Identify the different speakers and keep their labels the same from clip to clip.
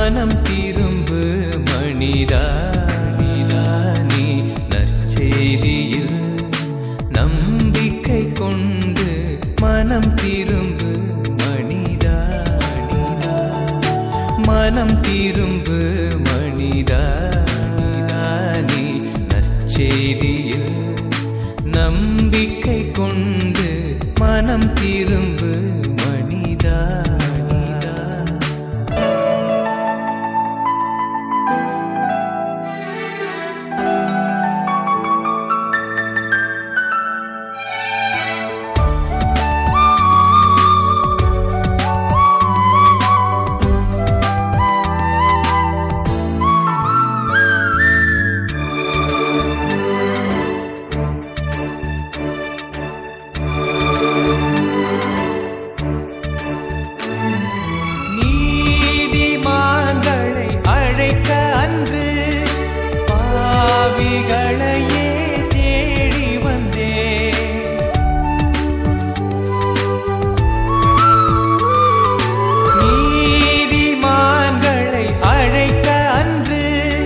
Speaker 1: மனம் திரும்பு மனிதா நிலா நீ நற்செய்தியில் நம்பிக்கை கொண்டு மனம் திரும்பு மனிதா மனிதா மனம் திரும்பு மனிதா நீ நற்செய்தியில் நம்பிக்கை கொண்டு மனம் திரும்பு மனிதா மனிதா நீதிமான்களை அழைக்க அன்று பாவிகளையே தேடி வந்தே நீதிமான்களை அழைக்க அன்று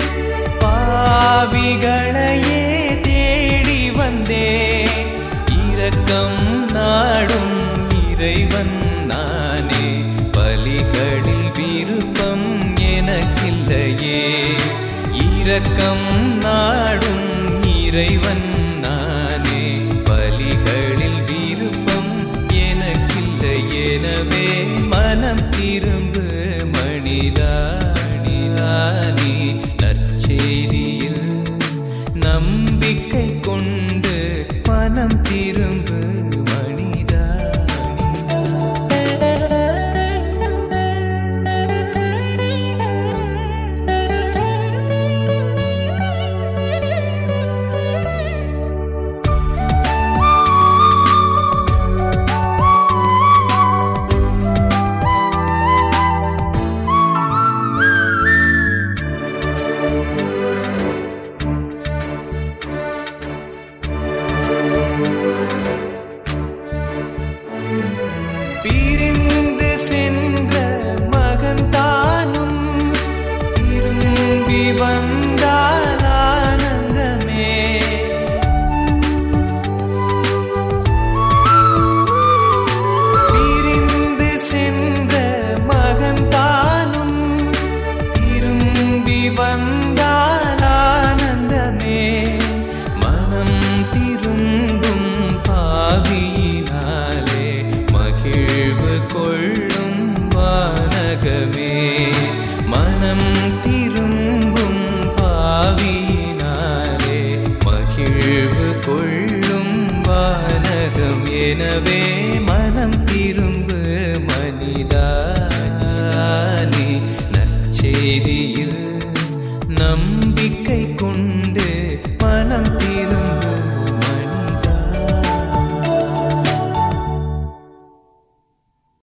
Speaker 1: பாவிகளையே தேடி வந்தே இரக்கம் நாடும் இறைவன் நானே பலிகளில் விருப்பம் எனக்கில்லையே இரக்கம் நாடும்